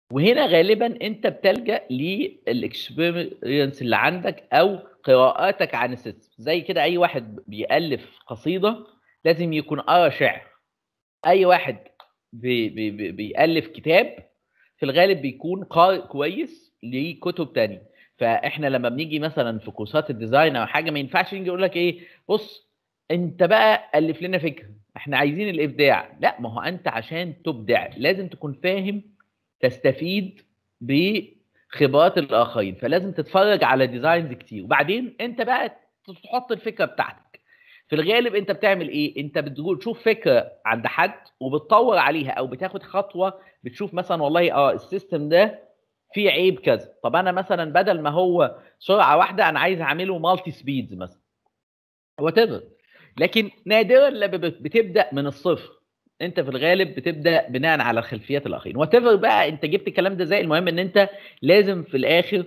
وهنا غالبا انت بتلجا للاكسبيرينس اللي عندك او قراءاتك عن السيستم زي كده اي واحد بيالف قصيده لازم يكون قرا شعر اي واحد بي بي بيالف كتاب في الغالب بيكون قارئ كويس لكتب تانية فاحنا لما بنيجي مثلا في كورسات الديزاين او حاجه ما ينفعش نيجي يقول لك ايه بص انت بقى الف لنا فكره احنا عايزين الابداع لا ما هو انت عشان تبدع لازم تكون فاهم تستفيد بخبرات الاخرين فلازم تتفرج على ديزاينز كتير وبعدين انت بقى تحط الفكره بتاعتك في الغالب انت بتعمل ايه انت بتقول تشوف فكره عند حد وبتطور عليها او بتاخد خطوه بتشوف مثلا والله اه السيستم ده فيه عيب كذا طب انا مثلا بدل ما هو سرعه واحده انا عايز اعمله مالتي سبيدز مثلا وات لكن نادرا لما بتبدا من الصفر انت في الغالب بتبدا بناء على خلفيات الاخرين وات بقى انت جبت الكلام ده ازاي المهم ان انت لازم في الاخر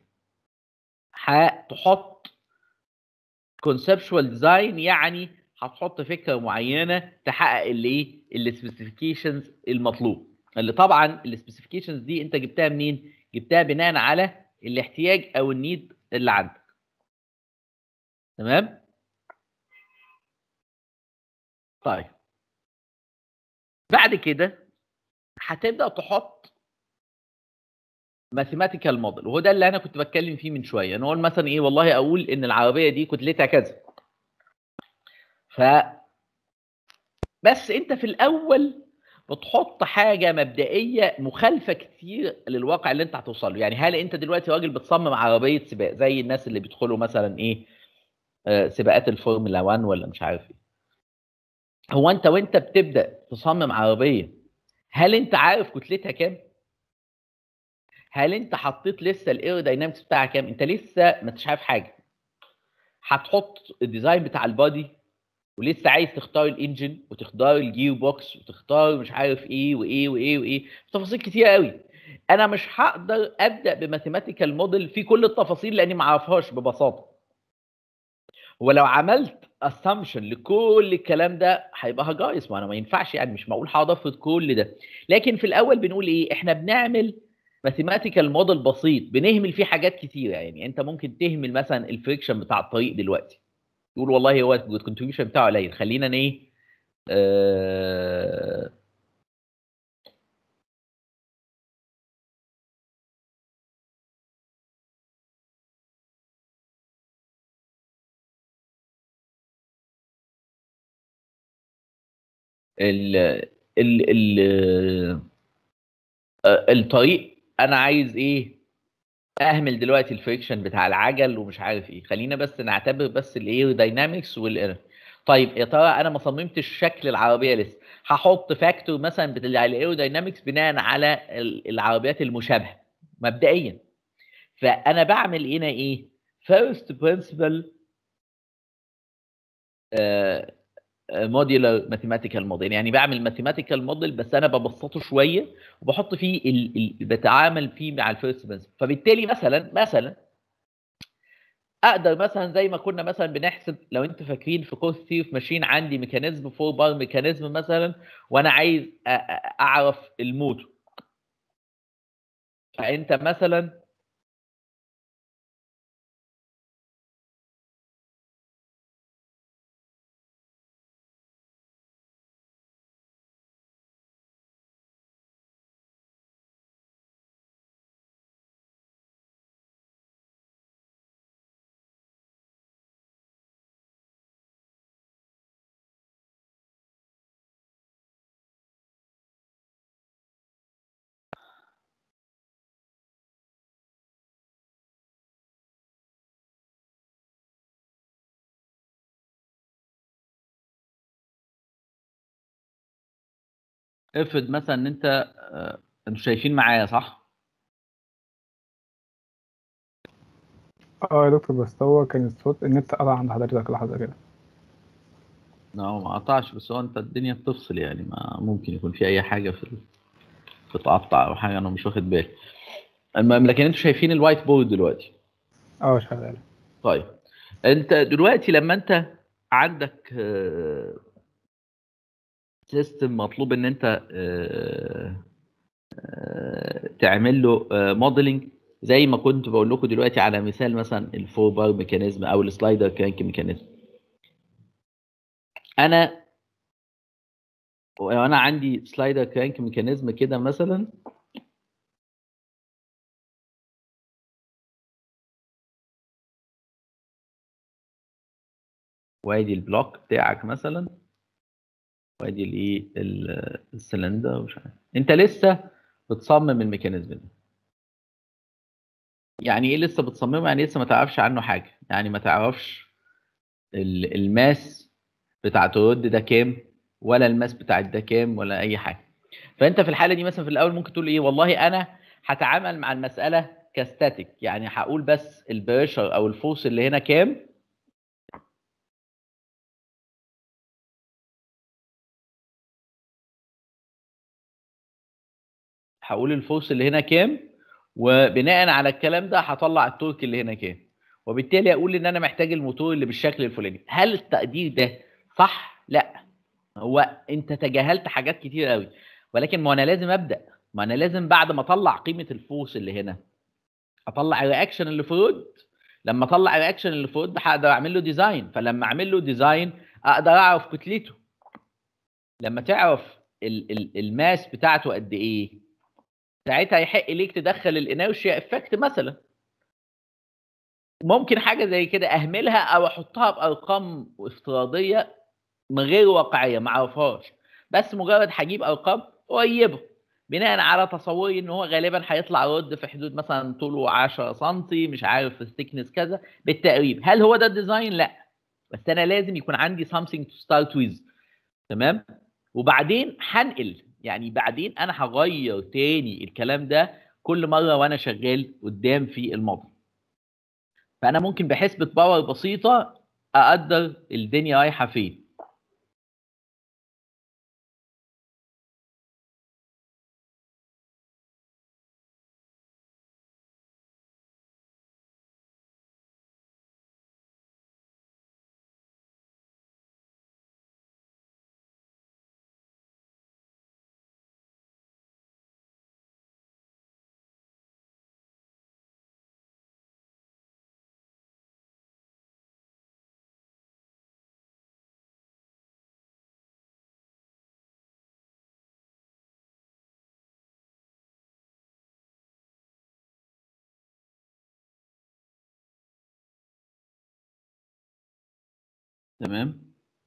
هتحط كونسبشوال ديزاين يعني هتحط فكره معينه تحقق الايه السبيسيفيكيشنز المطلوب اللي طبعا السبيسيفيكيشنز دي انت جبتها منين جبتها بناء على الاحتياج او النيد اللي عندك تمام طيب بعد كده هتبدا تحط ماثيماتيكال موديل وهو ده اللي انا كنت بتكلم فيه من شويه نقول مثلا ايه والله اقول ان العربيه دي كتلتها كذا ف بس انت في الاول بتحط حاجه مبدئيه مخالفه كتير للواقع اللي انت هتوصل له يعني هل انت دلوقتي راجل بتصمم عربيه سباق زي الناس اللي بيدخلوا مثلا ايه آه سباقات الفورمولا 1 ولا مش عارف ايه هو انت وانت بتبدا تصمم عربيه هل انت عارف كتلتها كام هل انت حطيت لسه الايروداينامكس بتاعها كام انت لسه ما انتش عارف حاجه هتحط الديزاين بتاع البادي ولسه عايز تختار الانجن وتختار الجير بوكس وتختار مش عارف ايه وايه وايه وايه تفاصيل كتير قوي انا مش هقدر ابدا بماثيماتيكال موديل في كل التفاصيل لاني ما اعرفهاش ببساطه ولو عملت اسامبشن لكل الكلام ده هيبقى هجايس ما انا ما ينفعش يعني مش معقول هقعد افرض كل ده لكن في الاول بنقول ايه احنا بنعمل ماثيماتيكال موديل بسيط بنهمل فيه حاجات كتيره يعني انت ممكن تهمل مثلا الفريكشن بتاع الطريق دلوقتي تقول والله هو الكونتريبيوشن بتاعه قليل خلينا ايه آه ال ال ال الطريق انا عايز ايه اهمل دلوقتي الفريكشن بتاع العجل ومش عارف ايه خلينا بس نعتبر بس الاير داينامكس والاير طيب يا ترى انا ما صممتش شكل العربيه لسه هحط فاكتور مثلا بتاع الاير داينامكس بناء على العربيات المشابهه مبدئيا فانا بعمل هنا ايه فيرست برنسبل موديولار ماثيماتيكال موديل يعني بعمل ماثيماتيكال موديل بس انا ببسطه شويه وبحط فيه ال... ال... بتعامل فيه مع الفيرست برنسبل فبالتالي مثلا مثلا اقدر مثلا زي ما كنا مثلا بنحسب لو انتوا فاكرين في كورس ثيري في ماشين عندي ميكانيزم فور بار ميكانيزم مثلا وانا عايز اعرف الموتور فانت مثلا افرض مثلا ان انت آه، انتوا شايفين معايا صح؟ اه يا دكتور بس هو كان الصوت النت قطع عند حضرتك لحظة كده لا هو ما قطعش بس هو انت الدنيا بتفصل يعني ما ممكن يكون في اي حاجه في ال- بتقطع او حاجه انا مش واخد بالي المهم لكن انتوا شايفين الوايت بورد دلوقتي اه شغال طيب انت دلوقتي لما انت عندك سيستم مطلوب ان انت آه، آه، تعمل له موديلنج زي ما كنت بقول لكم دلوقتي على مثال مثلا الفور بار ميكانيزم او السلايدر كرانك ميكانيزم انا وانا عندي سلايدر كرانك ميكانيزم كده مثلا وادي البلوك بتاعك مثلا وادي الايه ال- السلندر ومش عارف انت لسه بتصمم الميكانيزم ده يعني ايه لسه بتصممه يعني لسه ما تعرفش عنه حاجه يعني ما تعرفش ال- الماس بتاعت الرد ده كام ولا الماس بتاعت ده كام ولا اي حاجه فانت في الحاله دي مثلا في الاول ممكن تقول ايه والله انا هتعامل مع المساله كاستاتيك يعني هقول بس البريشر او الفورس اللي هنا كام هقول الفورس اللي هنا كام وبناء على الكلام ده هطلع التورك اللي هنا كام وبالتالي اقول ان انا محتاج الموتور اللي بالشكل الفلاني هل التقدير ده صح لا هو انت تجاهلت حاجات كتير قوي ولكن ما انا لازم ابدا ما انا لازم بعد ما اطلع قيمه الفورس اللي هنا اطلع الرياكشن اللي في رود لما اطلع الرياكشن اللي في رود هقدر اعمل له ديزاين فلما اعمل له ديزاين اقدر اعرف كتلته لما تعرف ال- ال- الماس بتاعته قد ايه ساعتها يحق ليك تدخل الانيرشيا افكت مثلا ممكن حاجه زي كده اهملها او احطها بارقام افتراضيه من غير واقعيه ما اعرفهاش بس مجرد هجيب ارقام قريبه بناء على تصوري ان هو غالبا هيطلع رد في حدود مثلا طوله 10 سم مش عارف الثيكنس كذا بالتقريب هل هو ده الديزاين لا بس انا لازم يكون عندي something to start with تمام وبعدين هنقل يعني بعدين انا هغير تاني الكلام ده كل مره وانا شغال قدام في الماضي فانا ممكن بحسبه باور بسيطه اقدر الدنيا رايحه فين تمام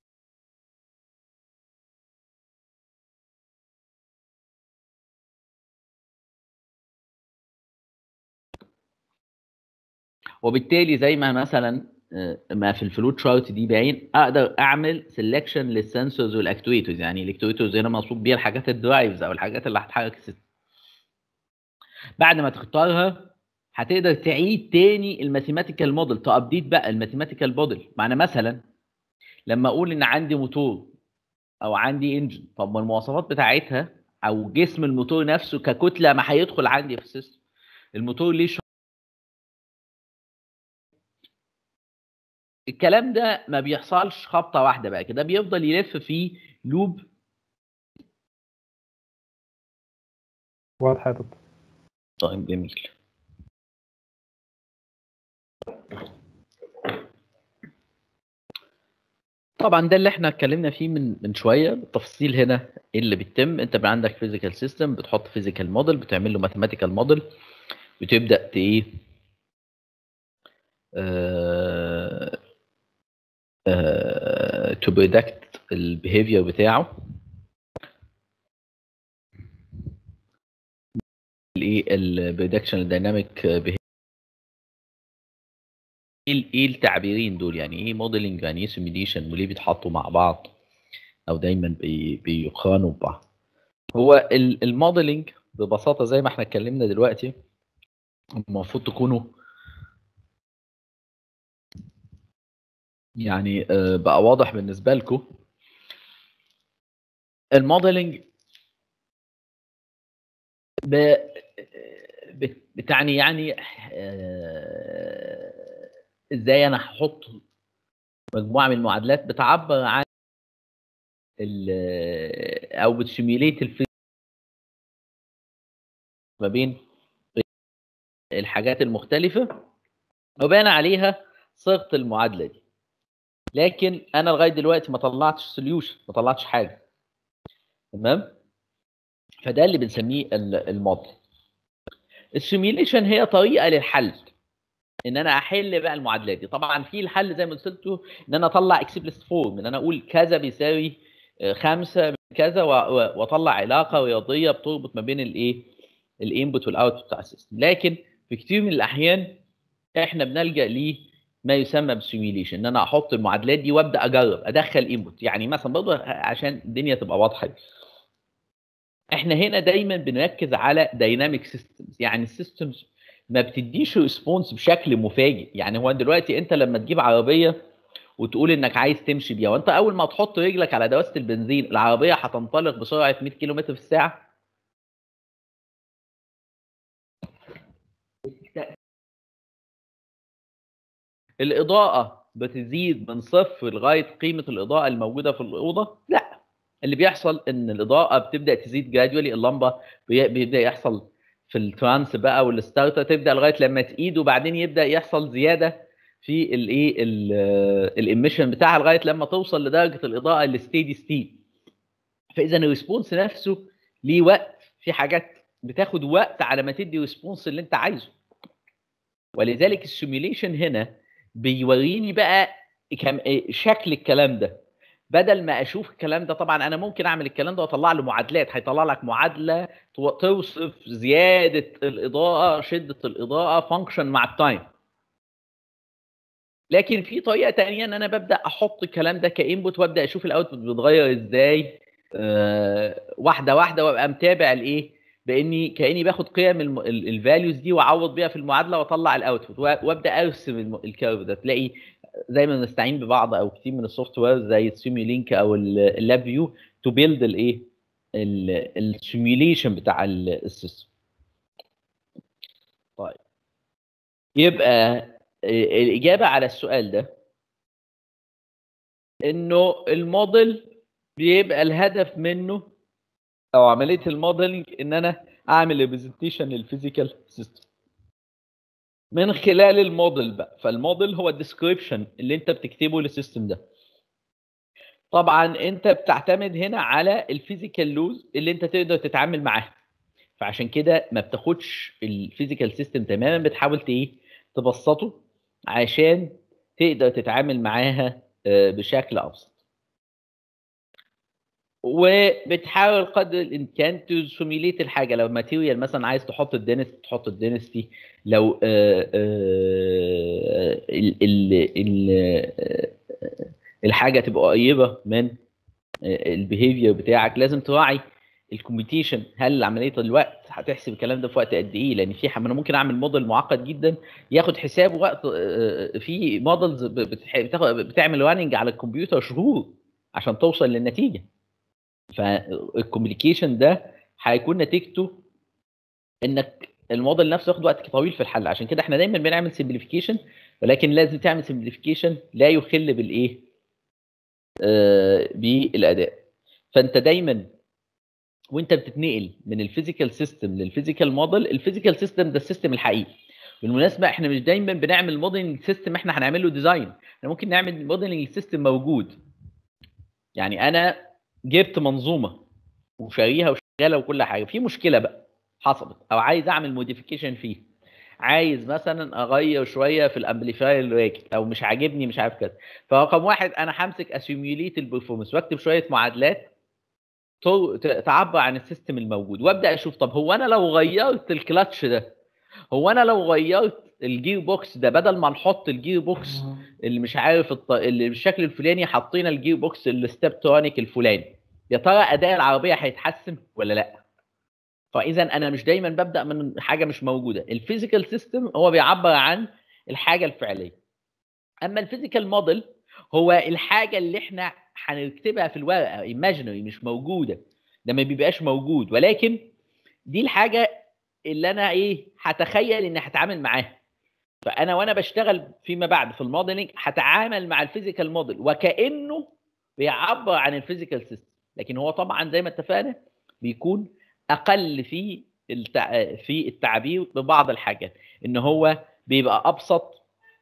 وبالتالي زي ما مثلا آه، ما في الفلوت شارت دي باين اقدر اعمل سelection للسنسورز والاكتويترز يعني الاكتويترز هنا مقصود بيها الحاجات الدرايفز او الحاجات اللي هتحرك السيستم بعد ما تختارها هتقدر تعيد تاني الماثيماتيكال موديل تابديت بقى الماثيماتيكال موديل معنى مثلا لما اقول ان عندي موتور او عندي انجن طب ما المواصفات بتاعتها او جسم الموتور نفسه ككتله ما هيدخل عندي في السيستم الموتور ليه شو... الكلام ده ما بيحصلش خبطه واحده بقى كده بيفضل يلف في لوب واضح يا دكتور طيب جميل طبعا ده اللي احنا اتكلمنا فيه من من شويه بالتفصيل هنا ايه اللي بيتم انت بقى عندك فيزيكال سيستم بتحط فيزيكال موديل بتعمل له ماثيماتيكال موديل بتبدا ت ايه تو بريدكت البيهيفير بتاعه الايه البريدكشن الدايناميك ايه ايه التعبيرين دول يعني ايه موديلنج يعني ايه سيميليشن وليه بيتحطوا مع بعض او دايما بي بيقارنوا ببعض هو ال- الموديلنج ببساطه زي ما احنا اتكلمنا دلوقتي المفروض تكونوا يعني آه، بقى واضح بالنسبه لكم الموديلنج ب- بت- بتعني يعني آه، ازاي انا هحط مجموعه من المعادلات بتعبر عن ال- او بتسيميليت الفري ما بين الحاجات المختلفه وبان عليها صيغه المعادله دي لكن انا لغايه دلوقتي ما طلعتش سوليوشن ما طلعتش حاجه تمام فده اللي بنسميه الموديل السيميليشن هي طريقه للحل ان انا احل بقى المعادلات دي طبعا في الحل زي ما قلت ان انا اطلع اكسبلس فورم ان انا اقول كذا بيساوي خمسة من كذا واطلع علاقه رياضيه بتربط ما بين الايه الانبوت والاوتبوت بتاع السيستم لكن في كتير من الاحيان احنا بنلجا ليه ما يسمى بالسيميليشن ان انا احط المعادلات دي وابدا اجرب ادخل انبوت يعني مثلا برضه عشان الدنيا تبقى واضحه احنا هنا دايما بنركز على دايناميك سيستمز يعني السيستمز ما بتديش ريسبونس بشكل مفاجئ يعني هو دلوقتي انت لما تجيب عربيه وتقول انك عايز تمشي بيها وانت اول ما تحط رجلك على دواسه البنزين العربيه هتنطلق بسرعه 100 كيلو في الساعه الاضاءه بتزيد من صفر لغايه قيمه الاضاءه الموجوده في الاوضه لا اللي بيحصل ان الاضاءه بتبدا تزيد جرادولي اللمبه بيبدا يحصل في الترانس بقى والستارتر تبدا لغايه لما تقيد وبعدين يبدا يحصل زياده في الايه الاميشن بتاعها لغايه لما توصل لدرجه الاضاءه الستيدي ستيت فاذا الريسبونس نفسه ليه وقت في حاجات بتاخد وقت على ما تدي ريسبونس اللي انت عايزه ولذلك السيميوليشن هنا بيوريني بقى كم شكل الكلام ده بدل ما اشوف الكلام ده طبعا انا ممكن اعمل الكلام ده واطلع له معادلات هيطلع لك معادله توصف زياده الاضاءه شده الاضاءه فانكشن مع التايم لكن في طريقه تانية ان انا ببدا احط الكلام ده كانبوت وابدا اشوف الاوتبوت بيتغير ازاي أه واحده واحده وابقى متابع الايه باني كاني باخد قيم الفاليوز دي واعوض بيها في المعادله واطلع الاوتبوت وابدا ارسم الكيرف ده تلاقي زي ما بنستعين ببعض او كتير من السوفت وير زي السيمي لينك او اللاب فيو تو بيلد الايه السيميوليشن بتاع السيستم طيب يبقى الاجابه على السؤال ده انه الموديل بيبقى الهدف منه او عمليه الموديلنج ان انا اعمل ريبريزنتيشن للفيزيكال سيستم من خلال الموديل بقى فالموديل هو الديسكريبشن اللي انت بتكتبه للسيستم ده طبعا انت بتعتمد هنا على الفيزيكال لوز اللي انت تقدر تتعامل معاها فعشان كده ما بتاخدش الفيزيكال سيستم تماما بتحاول ايه تبسطه عشان تقدر تتعامل معاها بشكل ابسط وبتحاول قدر الامكان تسيميليت الحاجه لو ماتيريال مثلا عايز تحط الدنس تحط الدنستي لو آآ آآ ال ال ال الحاجه تبقى قريبه من البيهيفير بتاعك لازم تراعي الكومبيتيشن هل عمليه الوقت هتحسب الكلام ده في وقت قد ايه لان في انا ممكن اعمل موديل معقد جدا ياخد حسابه وقت في موديلز بتعمل راننج على الكمبيوتر شهور عشان توصل للنتيجه فالكوميونيكيشن ده هيكون نتيجته انك الموديل نفسه ياخد وقت طويل في الحل عشان كده احنا دايما بنعمل سمبليفيكيشن ولكن لازم تعمل سمبليفيكيشن لا يخل بالايه آه بالاداء فانت دايما وانت بتتنقل من الفيزيكال سيستم للفيزيكال موديل الفيزيكال سيستم ده السيستم الحقيقي بالمناسبه احنا مش دايما بنعمل موديلنج سيستم احنا هنعمل له ديزاين احنا ممكن نعمل موديلنج سيستم موجود يعني انا جبت منظومه وشاريها وشغاله وكل حاجه في مشكله بقى حصلت او عايز اعمل موديفيكيشن فيه عايز مثلا اغير شويه في الامبليفاير اللي راكب او مش عاجبني مش عارف كذا فرقم واحد انا همسك اسيميوليت البرفورمانس واكتب شويه معادلات تعبر عن السيستم الموجود وابدا اشوف طب هو انا لو غيرت الكلاتش ده هو انا لو غيرت الجير بوكس ده بدل ما نحط الجير بوكس اللي مش عارف الط... اللي بالشكل الفلاني حاطين الجير بوكس الستبترونيك الفلاني يا ترى اداء العربيه هيتحسن ولا لا فاذا انا مش دايما ببدا من حاجه مش موجوده الفيزيكال سيستم هو بيعبر عن الحاجه الفعليه اما الفيزيكال موديل هو الحاجه اللي احنا هنكتبها في الورقه ايماجينري مش موجوده ده ما بيبقاش موجود ولكن دي الحاجه اللي انا ايه هتخيل اني هتعامل معاها فانا وانا بشتغل فيما بعد في الموديلنج هتعامل مع الفيزيكال موديل وكانه بيعبر عن الفيزيكال سيستم لكن هو طبعا زي ما اتفقنا بيكون اقل في التع... في التعبير ببعض الحاجات ان هو بيبقى ابسط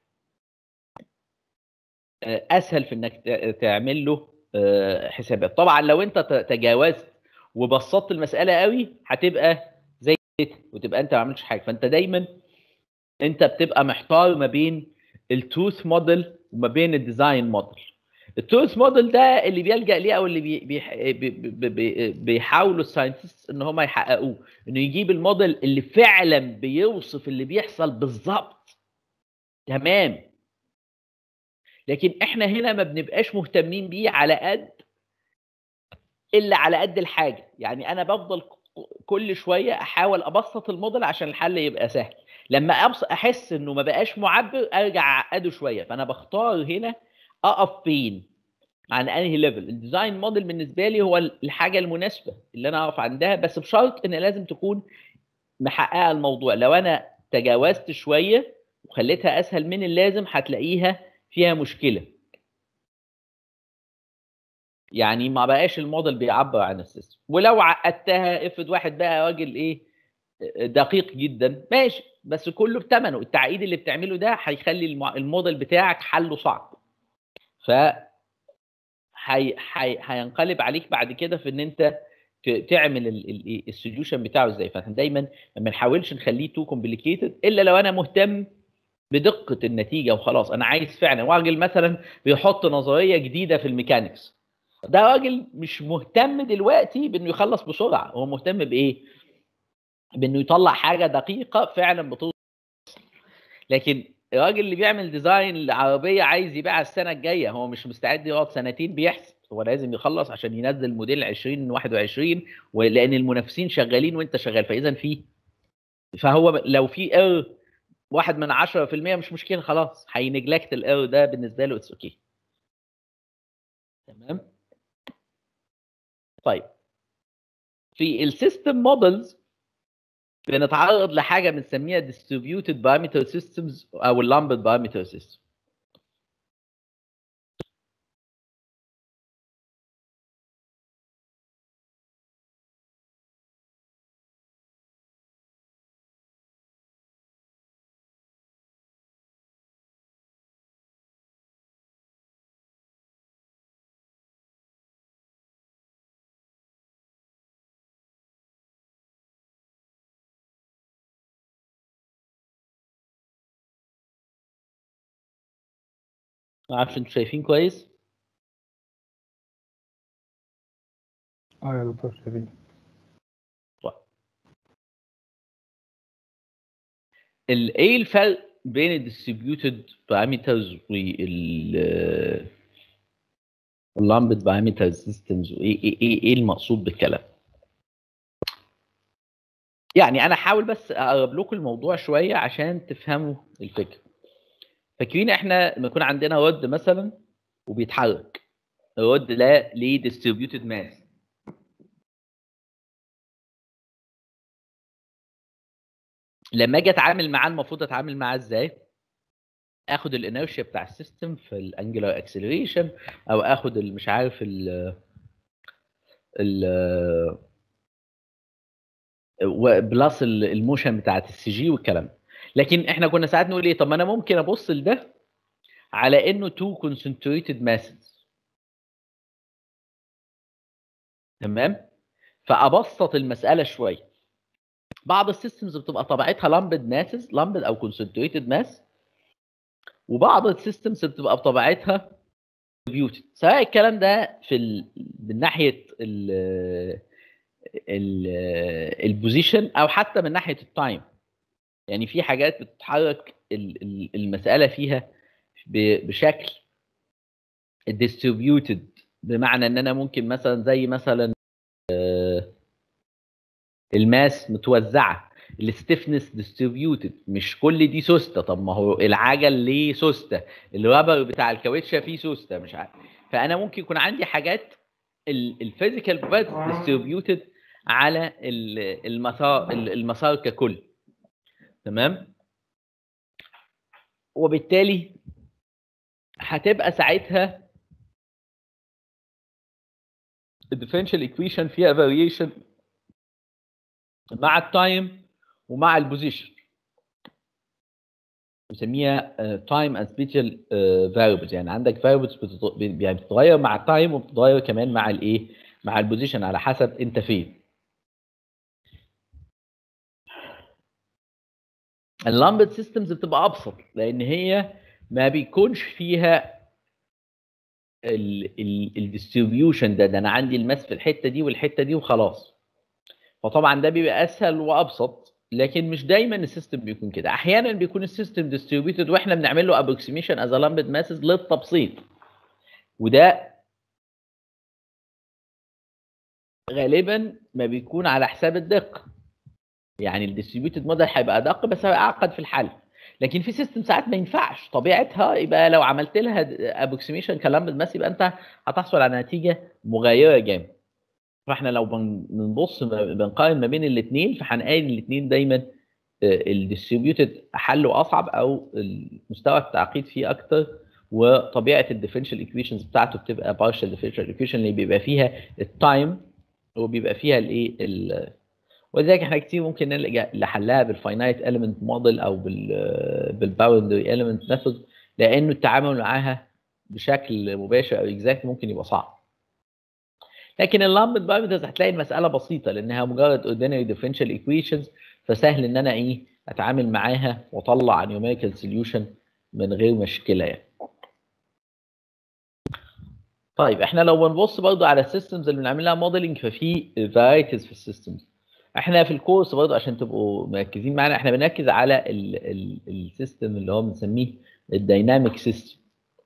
آه، اسهل في انك ت- تعمل له آه، حسابات طبعا لو انت ت- تجاوزت وبسطت المساله قوي هتبقى زي كده وتبقى انت ما عملتش حاجه فانت دايما انت بتبقى محتار ما بين التروث موديل وما بين الديزاين موديل التروث موديل ده اللي بيلجا ليه او اللي بي بي بي بي بي بيحاولوا الساينتست ان هم يحققوه انه يجيب الموديل اللي فعلا بيوصف اللي بيحصل بالظبط تمام لكن احنا هنا ما بنبقاش مهتمين بيه على قد الا على قد الحاجه يعني انا بفضل ك- كل شويه احاول ابسط الموديل عشان الحل يبقى سهل لما أبص احس انه ما بقاش معبر ارجع اعقده شويه فانا بختار هنا اقف فين عن انهي ليفل الديزاين موديل بالنسبه لي هو الحاجه المناسبه اللي انا اقف عندها بس بشرط ان لازم تكون محققه الموضوع لو انا تجاوزت شويه وخليتها اسهل من اللازم هتلاقيها فيها مشكله يعني ما بقاش الموديل بيعبر عن السيستم ولو عقدتها افرض واحد بقى راجل ايه دقيق جدا ماشي بس كله بثمنه التعقيد اللي بتعمله ده هيخلي المع- الموديل بتاعك حله صعب ف هي... هي... هينقلب عليك بعد كده في ان انت ت- تعمل السوليوشن بتاعه ازاي فاحنا دايما ما بنحاولش نخليه تو كومبليكيتد الا لو انا مهتم بدقه النتيجه وخلاص انا عايز فعلا راجل مثلا بيحط نظريه جديده في الميكانيكس ده راجل مش مهتم دلوقتي بانه يخلص بسرعه هو مهتم بايه بانه يطلع حاجه دقيقه فعلا بتوصل لكن الراجل اللي بيعمل ديزاين لعربيه عايز يبيعها السنه الجايه هو مش مستعد يقعد سنتين بيحسب هو لازم يخلص عشان ينزل موديل 2021 ولان المنافسين شغالين وانت شغال فاذا في فهو لو في اير واحد من 10% مش مشكله خلاص هينجلكت الاير ده بالنسبه له اتس اوكي تمام طيب في السيستم مودلز بنتعرض لحاجه بنسميها distributed parameter systems او اللامبد parameter system ما اعرفش انتوا شايفين كويس اه يا دكتور شيرين ال- ايه الفرق بين الديستريبيوتد بارامترز وال اللامبد بارامتر سيستمز وايه ايه ايه ايه المقصود بالكلام يعني انا حاول بس اقرب لكم الموضوع شويه عشان تفهموا الفكره فاكرين احنا لما يكون عندنا رد مثلا وبيتحرك الرد ده ليه ديستريبيوتد ماس لما اجي اتعامل معاه المفروض اتعامل معاه ازاي اخد الانرشيا بتاع السيستم في الانجلر اكسلريشن او اخد ال- مش عارف ال ال و- بلس ال- الموشن بتاعت السي جي والكلام ده. لكن احنا كنا ساعات نقول ايه طب ما انا ممكن ابص لده على انه تو كونسنتريتد ماسز تمام فابسط المساله شويه بعض السيستمز بتبقى طبيعتها لامبد ماسز لامبد او كونسنتريتد ماس وبعض السيستمز بتبقى بطبيعتها ديستريبيوتد سواء الكلام ده في ال... من ناحيه ال ال البوزيشن او حتى من ناحيه التايم يعني في حاجات بتتحرك ال- ال- المساله فيها ب- بشكل ديستريبيوتد بمعنى ان انا ممكن مثلا زي مثلا آه، الماس متوزعه الستيفنس ديستريبيوتد مش كل دي سوسته طب ما هو العجل ليه سوسته الرابر بتاع الكاوتشه فيه سوسته مش عارف فانا ممكن يكون عندي حاجات الفيزيكال بروبرتيز ديستريبيوتد على ال- المسار ال- المسار ككل تمام وبالتالي هتبقى ساعتها الديفرنشال ايكويشن فيها فاريشن مع التايم ومع البوزيشن بنسميها تايم اند سبيشال فاريبلز يعني عندك فاريبلز يعني بتتغير مع التايم وبتتغير كمان مع الايه مع البوزيشن على حسب انت فين اللامبد سيستمز بتبقى ابسط لان هي ما بيكونش فيها الديستريبيوشن ده ده انا عندي الماس في الحته دي والحته دي وخلاص فطبعا ده بيبقى اسهل وابسط لكن مش دايما السيستم بيكون كده احيانا بيكون السيستم ديستريبيوتد واحنا بنعمل له ابروكسيميشن از لامبد ماسز للتبسيط وده غالبا ما بيكون على حساب الدقه يعني الديستريبيوتد موديل هيبقى ادق بس هيبقى اعقد في الحل لكن في سيستم ساعات ما ينفعش طبيعتها يبقى لو عملت لها ابروكسيميشن كلام بالماس يبقى انت هتحصل على نتيجه مغايره جامد فاحنا لو بنبص بنقارن ما بين الاثنين فهنلاقي الاثنين دايما الديستريبيوتد حله اصعب او مستوى التعقيد فيه اكتر وطبيعه الديفرنشال ايكويشنز بتاعته بتبقى بارشال ديفرنشال ايكويشن اللي بيبقى فيها التايم وبيبقى فيها الايه ولذلك احنا كتير ممكن نلجا لحلها بالفاينايت اليمنت موديل او بال بالباوندري اليمنت ميثود لانه التعامل معاها بشكل مباشر او اكزاكت ممكن يبقى صعب لكن اللامبد بارامترز هتلاقي المساله بسيطه لانها مجرد ordinary differential equations فسهل ان انا ايه اتعامل معاها واطلع numerical solution من غير مشكله يعني طيب احنا لو بنبص برضو على السيستمز اللي بنعمل لها موديلنج ففي فرايتيز في السيستمز احنا في الكورس برضو عشان تبقوا مركزين معانا احنا بنركز على السيستم اللي هو بنسميه الدايناميك سيستم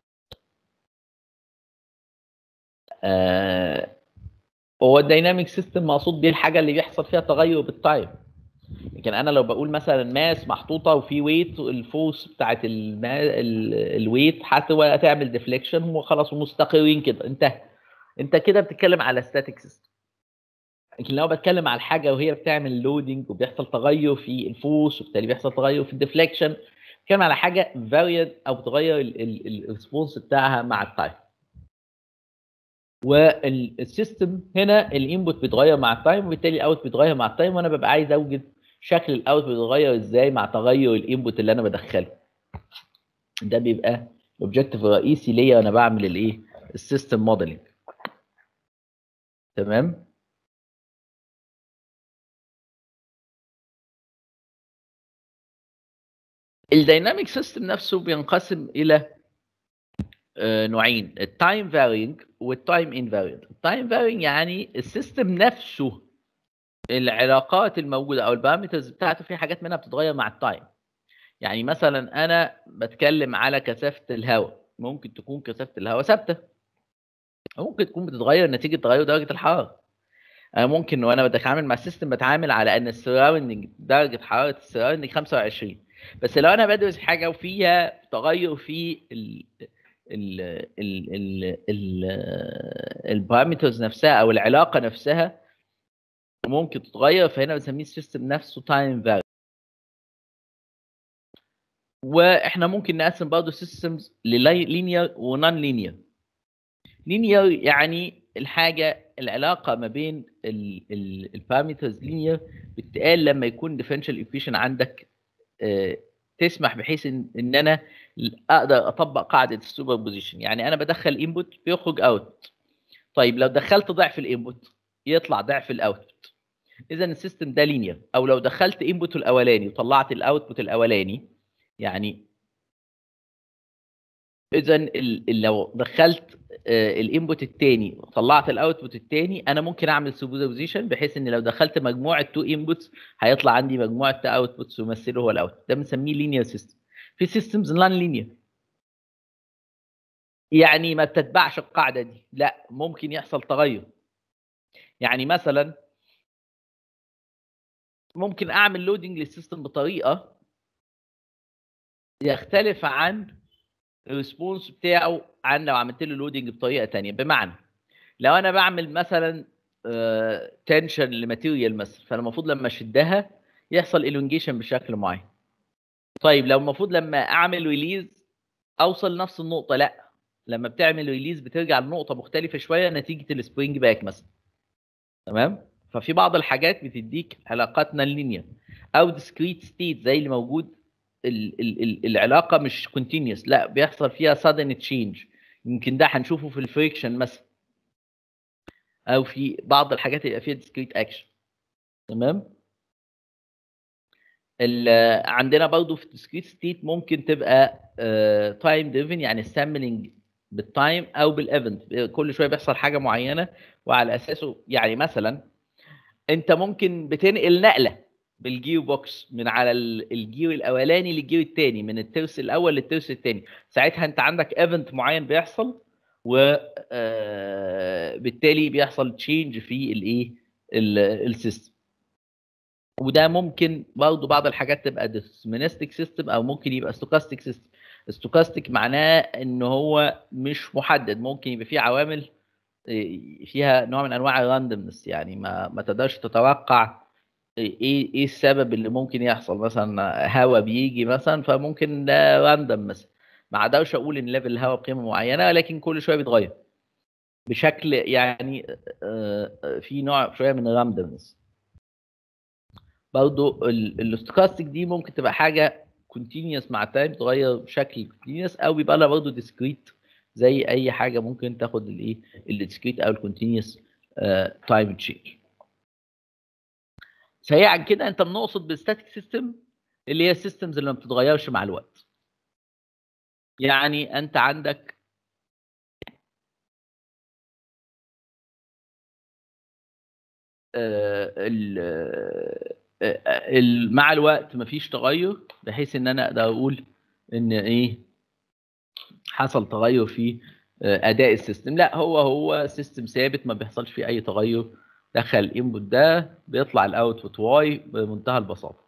آه هو الدايناميك سيستم مقصود بيه الحاجه اللي بيحصل فيها تغير بالتايم لكن انا لو بقول مثلا ماس محطوطه وفي ويت الفورس بتاعت الويت هتعمل ديفليكشن وخلاص ومستقرين كده انتهى انت كده بتتكلم على ستاتيك سيستم لكن لو بتكلم على الحاجه وهي بتعمل لودنج وبيحصل تغير في الفورس وبالتالي بيحصل تغير في الديفليكشن بتكلم على حاجه فاريد او بتغير الريسبونس بتاعها مع التايم والسيستم هنا الانبوت بيتغير مع التايم وبالتالي الاوت بيتغير مع التايم وانا ببقى عايز اوجد شكل الاوت بيتغير ازاي مع تغير الانبوت اللي انا بدخله ده بيبقى الاوبجيكتيف الرئيسي ليا وانا بعمل الايه السيستم موديلنج تمام الدايناميك سيستم نفسه بينقسم الى نوعين التايم فارينج والتايم انفارينج التايم فارينج يعني السيستم نفسه العلاقات الموجوده او البارامترز بتاعته في حاجات منها بتتغير مع التايم يعني مثلا انا بتكلم على كثافه الهواء ممكن تكون كثافه الهواء ثابته ممكن تكون بتتغير نتيجه تغير درجه الحراره انا ممكن وانا بتعامل مع السيستم بتعامل على ان السراوندنج درجه حراره السراوندنج 25 بس لو انا بدرس حاجه وفيها تغير في ال ال ال ال ال البارامترز نفسها او العلاقه نفسها ممكن تتغير فهنا بنسميه السيستم نفسه تايم فاري واحنا ممكن نقسم برضه سيستمز للينير ونون لينير لينير يعني الحاجه العلاقه ما بين البارامترز لينير بتتقال لما يكون ديفرنشال ايكويشن عندك تسمح بحيث ان, إن انا اقدر اطبق قاعده السوبر بوزيشن يعني انا بدخل انبوت بيخرج اوت طيب لو دخلت ضعف الانبوت يطلع ضعف الاوتبوت اذا السيستم ده لينير او لو دخلت انبوت الاولاني وطلعت الاوتبوت الاولاني يعني اذا لو دخلت الانبوت الثاني وطلعت الاوتبوت الثاني انا ممكن اعمل سوبر بوزيشن بحيث ان لو دخلت مجموعه تو انبوتس هيطلع عندي مجموعه اوتبوتس يمثله هو الاوتبوت ده بنسميه لينير سيستم في سيستمز نون لينير يعني ما بتتبعش القاعده دي لا ممكن يحصل تغير يعني مثلا ممكن اعمل لودنج للسيستم بطريقه يختلف عن الريسبونس بتاعه عن لو عملت له لودنج بطريقه ثانيه بمعنى لو انا بعمل مثلا تنشن لماتيريال مثلا فانا المفروض لما اشدها يحصل الونجيشن بشكل معين طيب لو المفروض لما اعمل ريليز اوصل لنفس النقطه لا لما بتعمل ريليز بترجع لنقطه مختلفه شويه نتيجه السبرينج باك مثلا تمام ففي بعض الحاجات بتديك علاقات نون لينير او ديسكريت ستيت زي اللي موجود ال ال ال العلاقه مش كونتينيوس لا بيحصل فيها sudden تشينج يمكن ده هنشوفه في الفريكشن مثلا او في بعض الحاجات اللي يبقى فيها ديسكريت اكشن تمام ال- عندنا برضو في الديسكريت ستيت ممكن تبقى تايم دريفن يعني السامبلنج بالتايم او بالايفنت كل شويه بيحصل حاجه معينه وعلى اساسه يعني مثلا انت ممكن بتنقل نقله بالجير بوكس من على ال- الجير الاولاني للجير الثاني من الترس الاول للترس الثاني ساعتها انت عندك ايفنت معين بيحصل وبالتالي بيحصل تشينج في الايه السيستم وده ممكن برضه بعض الحاجات تبقى ديسمينستيك سيستم او ممكن يبقى ستوكاستيك سيستم ستوكاستيك معناه ان هو مش محدد ممكن يبقى فيه عوامل إيه، فيها نوع من انواع الراندمنس يعني ما ما تقدرش تتوقع ايه ايه السبب اللي ممكن يحصل مثلا هوا بيجي مثلا فممكن ده راندم مثلا ما اقدرش اقول ان ليفل الهواء بقيمه معينه لكن كل شويه بيتغير بشكل يعني آه، آه، في نوع شويه من الراندمنس برضو الاستوكاستيك دي ممكن تبقى حاجه كونتينيوس مع تايم تغير بشكل كونتينيوس او بيبقى لها برضه ديسكريت زي اي حاجه ممكن تاخد الايه الديسكريت او الكونتينيوس تايم تشينج سريعا كده انت بنقصد بالستاتيك سيستم اللي هي السيستمز اللي ما بتتغيرش مع الوقت يعني انت عندك آه، ال- آه، آه، ال- مع الوقت مفيش تغير بحيث ان انا اقدر اقول ان ايه حصل تغير في آه، اداء السيستم لا هو هو سيستم ثابت ما بيحصلش فيه اي تغير دخل الانبوت ده بيطلع الاوتبوت واي بمنتهى البساطه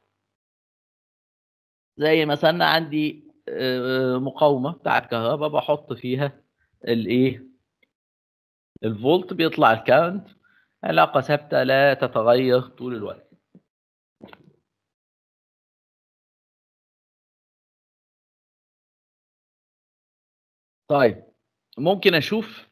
زي مثلا عندي آه، مقاومه بتاعت كهرباء بحط فيها الايه الفولت بيطلع الكارنت علاقه ثابته لا تتغير طول الوقت طيب ممكن اشوف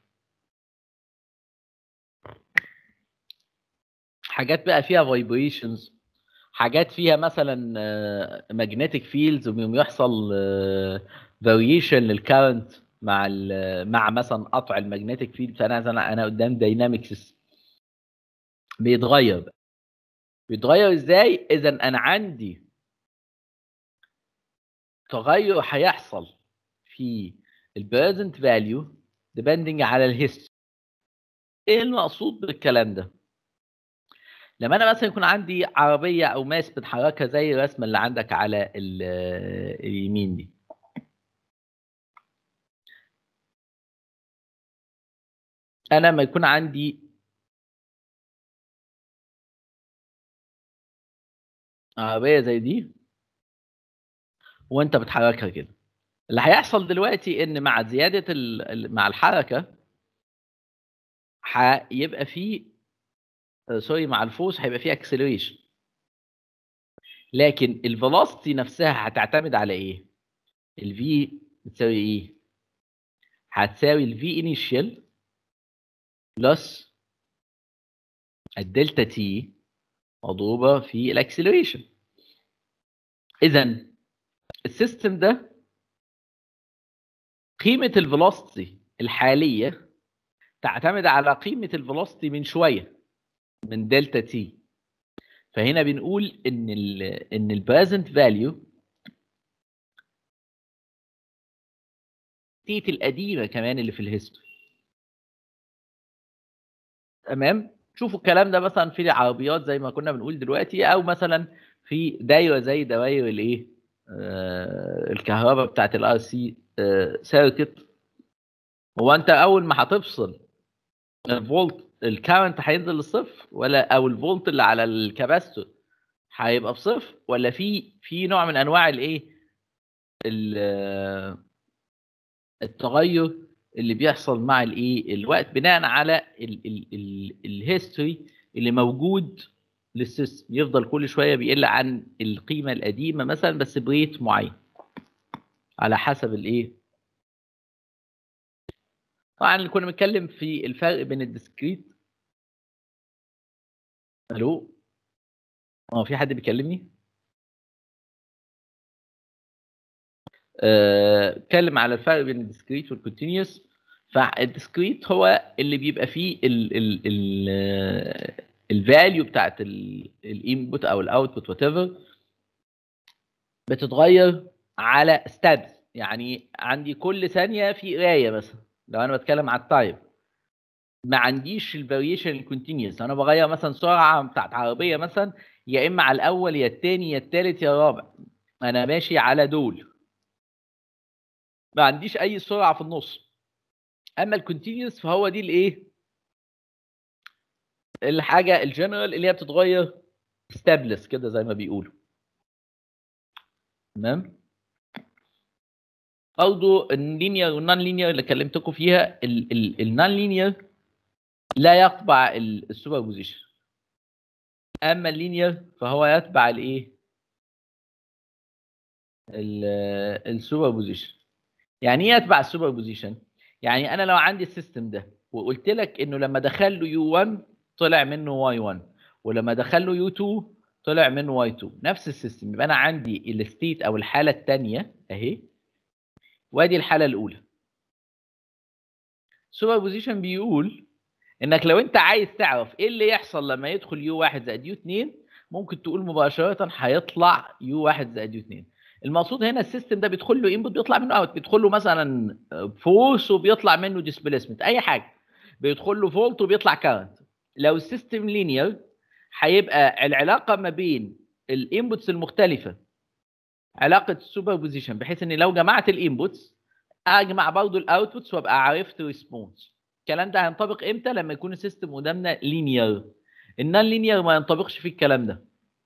حاجات بقى فيها فايبريشنز حاجات فيها مثلا ماجنتيك فيلدز ويوم يحصل فاريشن للكارنت مع ال- مع مثلا قطع الماجنتيك فيلد فانا انا انا قدام داينامكس بيتغير بقى بيتغير ازاي اذا انا عندي تغير هيحصل في البريزنت فاليو depending على الهيستوري ايه المقصود بالكلام ده لما انا مثلا يكون عندي عربيه او ماس بتحركها زي الرسمه اللي عندك على ال- اليمين دي انا لما يكون عندي عربيه زي دي وانت بتحركها كده اللي هيحصل دلوقتي ان مع زياده ال... ال- مع الحركه هيبقى في آه، سوري مع الفورس هيبقى في اكسلريشن لكن الفيلوسيتي نفسها هتعتمد على ايه الفي بتساوي ايه هتساوي الفي انيشال بلس الدلتا تي مضروبه في الاكسلريشن اذا السيستم ده قيمه الفيلوسيتي الحاليه تعتمد على قيمه الفيلوسيتي من شويه من دلتا تي فهنا بنقول ان ال ان البريزنت فاليو تيت القديمه كمان اللي في الهيستوري تمام شوفوا الكلام ده مثلا في العربيات زي ما كنا بنقول دلوقتي او مثلا في دايره زي دوائر الايه آه الكهرباء بتاعت الار سي سيركت هو انت اول ما هتفصل الفولت الكارنت هينزل للصفر ولا او الفولت اللي على الكباستور هيبقى بصفر ولا في في نوع من انواع الايه ال- التغير اللي بيحصل مع الايه الوقت بناء على الهيستوري اللي موجود للسيستم يفضل كل شويه بيقل عن القيمه القديمه مثلا بس بريت معين على حسب الايه طبعا اللي كنا بنتكلم في الفرق بين الديسكريت الو اه في حد بيكلمني آه، اتكلم على الفرق بين الديسكريت والكونتينيوس فالديسكريت هو اللي بيبقى فيه ال ال ال الفاليو بتاعت الانبوت او الاوتبوت وات ايفر بتتغير على ستابس يعني عندي كل ثانيه في قرايه مثلا لو انا بتكلم على التايم ما عنديش الفاريشن الكونتينيوس انا بغير مثلا سرعه بتاعت عربيه مثلا يا اما على الاول يا الثاني يا الثالث يا الرابع انا ماشي على دول ما عنديش اي سرعه في النص اما الكونتينيوس فهو دي الايه الحاجه الجنرال اللي هي بتتغير ستابلس كده زي ما بيقولوا تمام برضه اللينير والنون لينير اللي كلمتكم فيها النون لينير لا يتبع السوبر بوزيشن اما اللينير فهو يتبع الايه السوبر بوزيشن يعني ايه يتبع السوبر بوزيشن يعني انا لو عندي السيستم ده وقلت لك انه لما دخل له يو 1 طلع منه واي 1 ولما دخل له يو 2 طلع منه واي 2 نفس السيستم يبقى انا عندي الستيت او الحاله الثانيه اهي وادي الحاله الاولى سوبر بوزيشن بيقول انك لو انت عايز تعرف ايه اللي يحصل لما يدخل يو 1 زائد يو 2 ممكن تقول مباشره هيطلع يو 1 زائد يو 2 المقصود هنا السيستم ده بيدخل له انبوت بيطلع منه اوت بيدخل له مثلا فورس وبيطلع منه ديسبيسمنت اي حاجه بيدخل له فولت وبيطلع كارنت لو السيستم لينير هيبقى العلاقه ما بين الانبوتس المختلفه علاقه السوبر بوزيشن بحيث ان لو جمعت الانبوتس اجمع برضه الاوتبوتس وابقى عرفت ريسبونس الكلام ده هينطبق امتى لما يكون السيستم قدامنا لينير النون لينير ما ينطبقش فيه الكلام ده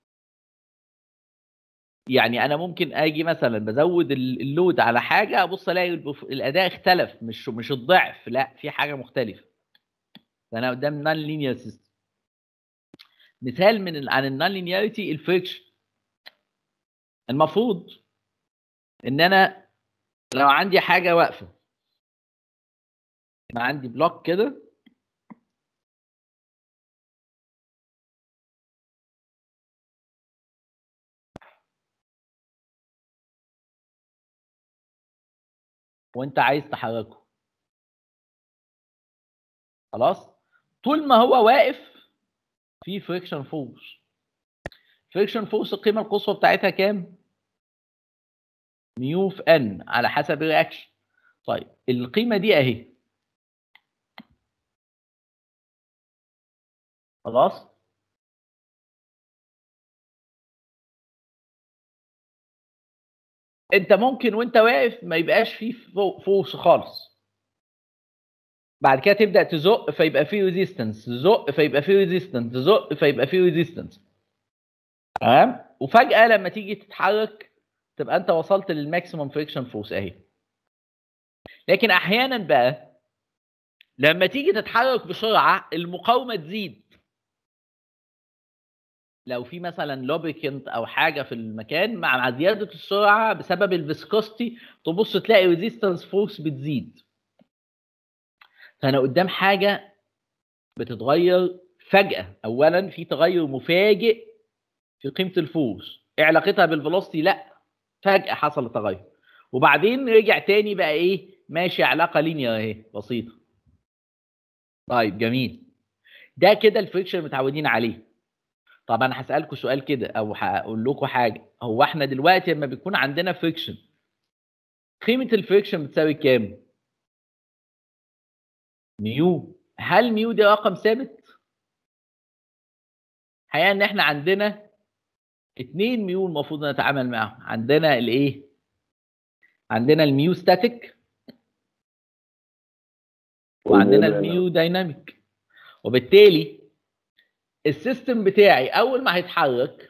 يعني انا ممكن اجي مثلا بزود اللود على حاجه ابص الاقي الاداء اختلف مش مش الضعف لا في حاجه مختلفه فانا قدام نون لينير سيستم مثال من عن النون لينياريتي الفريكشن المفروض ان انا لو عندي حاجه واقفه ما عندي بلوك كده وانت عايز تحركه خلاص طول ما هو واقف في فريكشن فورس فريكشن فورس القيمه القصوى بتاعتها كام ميو في ان على حسب الرياكشن طيب القيمه دي اهي خلاص انت ممكن وانت واقف ما يبقاش فيه فورس خالص بعد كده تبدا تزق فيبقى فيه ريزيستنس تزق فيبقى فيه ريزيستنس تزق فيبقى فيه ريزيستنس تمام وفجاه لما تيجي تتحرك تبقى انت وصلت للماكسيمم فريكشن فورس اهي لكن احيانا بقى لما تيجي تتحرك بسرعه المقاومه تزيد لو في مثلا لوبيكنت او حاجه في المكان مع زياده السرعه بسبب الفيسكوستي تبص تلاقي ريزيستنس فورس بتزيد فانا قدام حاجه بتتغير فجاه اولا في تغير مفاجئ في قيمه الفورس ايه علاقتها بالفيلوسيتي لا فجاه حصل تغير وبعدين رجع تاني بقى ايه ماشي علاقه لينير اهي بسيطه طيب جميل ده كده الفريكشن متعودين عليه طب انا هسالكم سؤال كده او هقول لكم حاجه هو احنا دلوقتي لما بيكون عندنا فريكشن قيمه الفريكشن بتساوي كام ميو هل ميو دي رقم ثابت الحقيقه ان احنا عندنا اتنين ميو المفروض نتعامل معاهم عندنا الايه عندنا الميو ستاتيك وعندنا الميو دايناميك وبالتالي السيستم بتاعي اول ما هيتحرك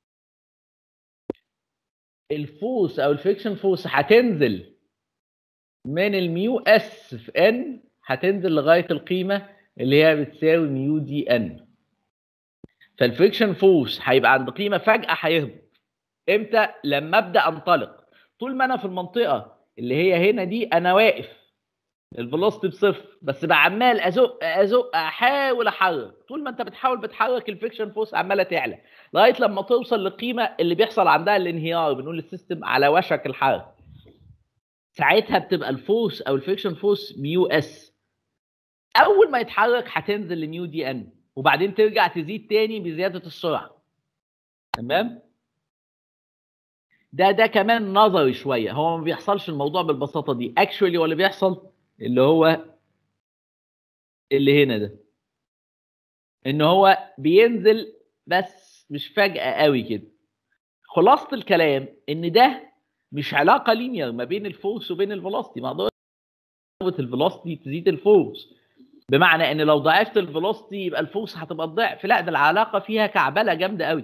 الفورس او الفريكشن فورس هتنزل من الميو اس في ان هتنزل لغايه القيمه اللي هي بتساوي ميو دي ان فالفريكشن فورس هيبقى عند قيمه فجاه هيهبط امتى لما ابدا انطلق طول ما انا في المنطقه اللي هي هنا دي انا واقف الفيلوسيتي بصفر بس بقى عمال ازق ازق احاول احرك طول ما انت بتحاول بتحرك الفريكشن فورس عماله تعلى لغايه لما توصل للقيمه اللي بيحصل عندها الانهيار بنقول السيستم على وشك الحرق ساعتها بتبقى الفورس او الفريكشن فورس ميو اس اول ما يتحرك هتنزل لميو دي ان وبعدين ترجع تزيد تاني بزياده السرعه تمام ده ده كمان نظري شويه هو ما بيحصلش الموضوع بالبساطه دي اكشولي واللي بيحصل اللي هو اللي هنا ده ان هو بينزل بس مش فجاه قوي كده خلاصه الكلام ان ده مش علاقه لينير ما بين الفورس وبين الفيلوسيتي ما اقدرش الفيلوسيتي تزيد الفورس بمعنى ان لو ضعفت الفيلوسيتي يبقى الفورس هتبقى الضعف لا ده العلاقه فيها كعبله جامده قوي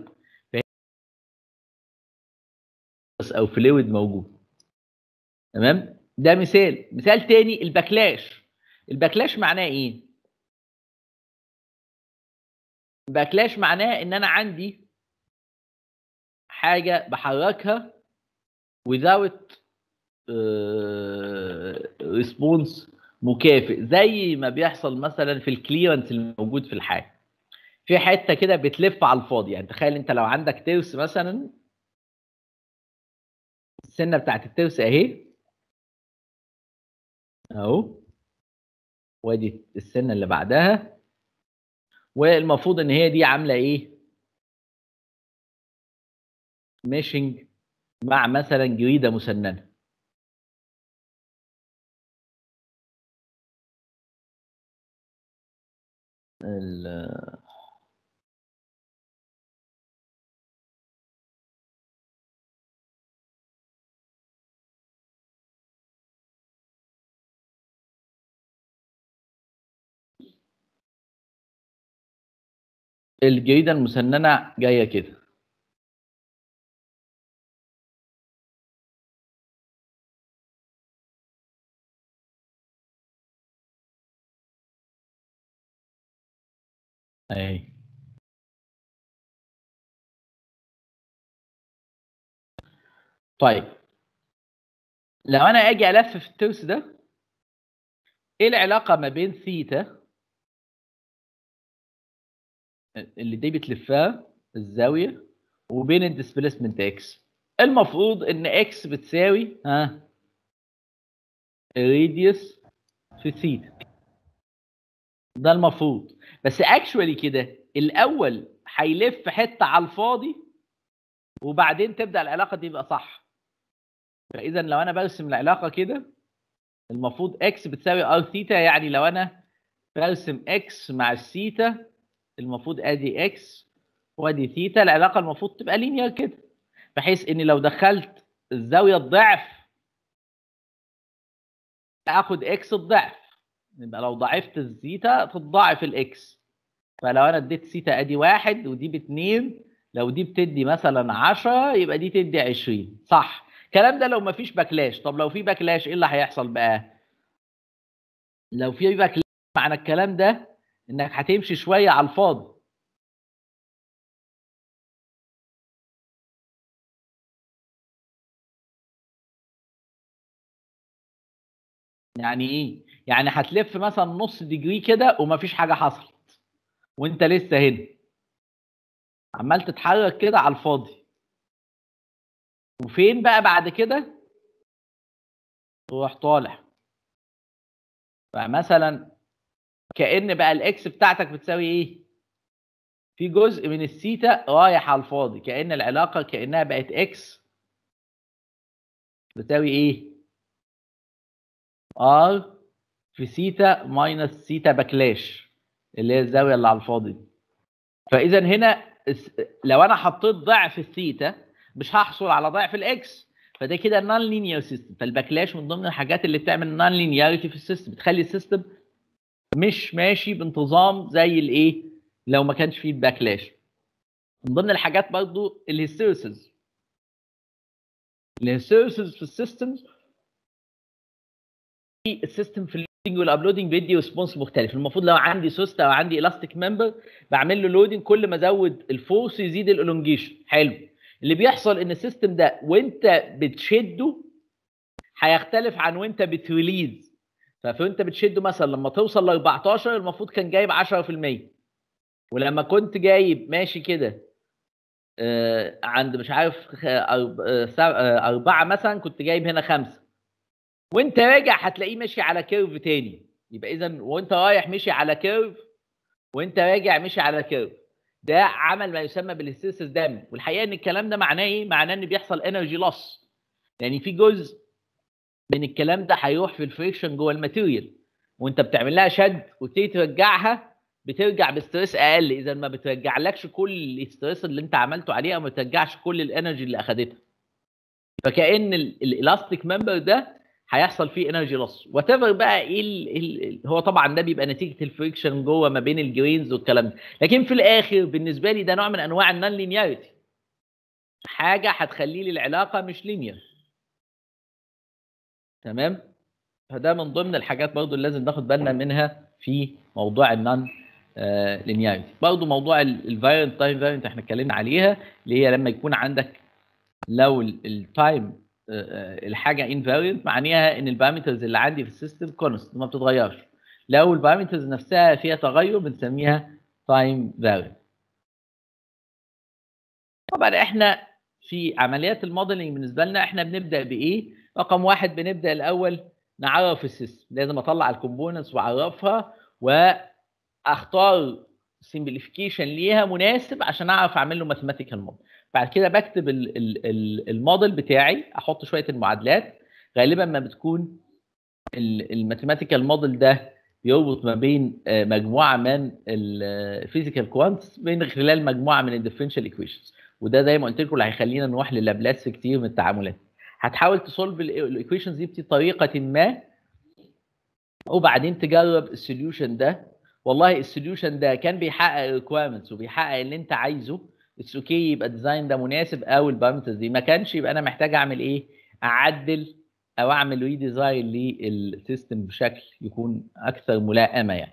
او فلويد موجود تمام ده مثال مثال تاني الباكلاش الباكلاش معناه ايه الباكلاش معناه ان انا عندي حاجه بحركها without ريسبونس مكافئ زي ما بيحصل مثلا في الكليرنس الموجود في الحاجه في حته كده بتلف على الفاضي يعني تخيل انت لو عندك ترس مثلا السنه بتاعت الترس اهي اهو وادي السنه اللي بعدها والمفروض ان هي دي عامله ايه ميشنج مع مثلا جريده مسننه ال- الجريده المسننه جايه كده اهي طيب لو انا اجي الف في الترس ده ايه العلاقه ما بين ثيتا اللي دي بتلفها الزاويه وبين الديسبيسمنت اكس المفروض ان اكس بتساوي ها الراديوس في ثيتا ده المفروض بس اكشوالي كده الاول هيلف حته على الفاضي وبعدين تبدا العلاقه دي يبقى صح فاذا لو انا برسم العلاقه كده المفروض اكس بتساوي ار ثيتا يعني لو انا برسم اكس مع الثيتا المفروض ادي اكس وادي ثيتا العلاقه المفروض تبقى لينير كده بحيث ان لو دخلت الزاويه الضعف اخد اكس الضعف يبقى لو ضعفت الثيتا تتضاعف الاكس فلو انا اديت ثيتا ادي واحد ودي باتنين لو دي بتدي مثلا 10 يبقى دي تدي 20 صح الكلام ده لو ما فيش باكلاش طب لو في باكلاش ايه اللي هيحصل بقى لو في باكلاش معنى الكلام ده انك هتمشي شويه على الفاضي يعني ايه يعني هتلف مثلا نص ديجري كده ومفيش حاجه حصلت وانت لسه هنا عمال تتحرك كده على الفاضي وفين بقى بعد كده تروح طالع فمثلا كأن بقى الاكس بتاعتك بتساوي ايه في جزء من الثيتا رايح على الفاضي كأن العلاقة كأنها بقت اكس بتساوي ايه ار في ثيتا ماينس ثيتا باكلاش اللي هي الزاوية اللي على الفاضي دي. فاذا هنا لو انا حطيت ضعف الثيتا مش هحصل على ضعف الاكس فده كده نون لينير سيستم فالباكلاش من ضمن الحاجات اللي بتعمل نون لينياريتي في السيستم بتخلي السيستم مش ماشي بانتظام زي الايه لو ما كانش فيه باكلاش من ضمن الحاجات برضو الهيستيريسز الهيستيريسز في السيستم في السيستم في اللودنج والابلودنج بيدي ريسبونس مختلف المفروض لو عندي سوست او عندي الاستيك ممبر بعمل له لودنج كل ما ازود الفورس يزيد الالونجيشن حلو اللي بيحصل ان السيستم ده وانت بتشده هيختلف عن وانت بتريليز فانت بتشده مثلا لما توصل ل 14 المفروض كان جايب 10% ولما كنت جايب ماشي كده آه، عند مش عارف خ- أرب- آه، سب- آه، أربعة مثلا كنت جايب هنا خمسة وانت راجع هتلاقيه ماشي على كيرف تاني يبقى اذا وانت رايح مشي على كيرف وانت راجع مشي على كيرف ده عمل ما يسمى بالهستيريسيس دام والحقيقه ان الكلام ده معناه ايه؟ معناه ان بيحصل انرجي لوس يعني في جزء من الكلام ده هيروح في الفريكشن جوه الماتيريال وانت بتعمل لها شد وتيجي ترجعها بترجع بستريس اقل اذا ما بترجعلكش كل الاستريس اللي انت عملته عليها وما بترجعش كل الانرجي اللي اخدتها فكان الالاستيك ممبر ده هيحصل فيه انرجي لوس وات ايفر بقى ايه ال- ال- ال- هو طبعا ده بيبقى نتيجه الفريكشن جوه ما بين الجرينز والكلام ده لكن في الاخر بالنسبه لي ده نوع من انواع النون لينياريتي حاجه هتخلي لي العلاقه مش لينير تمام فده من ضمن الحاجات برضو اللي لازم ناخد بالنا منها في موضوع النون لينياريتي برضو موضوع الفارينت تايم فارينت احنا اتكلمنا عليها اللي هي لما يكون عندك لو التايم الحاجه انفارينت معناها ان البارامترز اللي عندي في السيستم كونست ما بتتغيرش لو البارامترز نفسها فيها تغير بنسميها تايم فارينت طبعا احنا في عمليات الموديلنج بالنسبه لنا احنا بنبدا بايه رقم واحد بنبدا الاول نعرف السيستم لازم اطلع الكومبوننتس واعرفها واختار سمبليفيكيشن ليها مناسب عشان اعرف اعمل له ماثيماتيكال موديل بعد كده بكتب ال- ال- ال- الموديل بتاعي احط شويه المعادلات غالبا ما بتكون الماثيماتيكال موديل ده بيربط ما بين آه، مجموعه من الفيزيكال كوانتس بين خلال مجموعه من الديفرنشال ايكويشنز وده زي ما قلت لكم اللي هيخلينا نروح للابلاس في كتير من التعاملات هتحاول تسولف الايكويشنز دي بطريقه ما وبعدين تجرب السوليوشن ده والله السوليوشن ده كان بيحقق الريكويرمنتس وبيحقق اللي انت عايزه اتس اوكي okay يبقى الديزاين ده مناسب او البارامترز دي ما كانش يبقى انا محتاج اعمل ايه اعدل او اعمل ريديزاين للسيستم بشكل يكون اكثر ملائمه يعني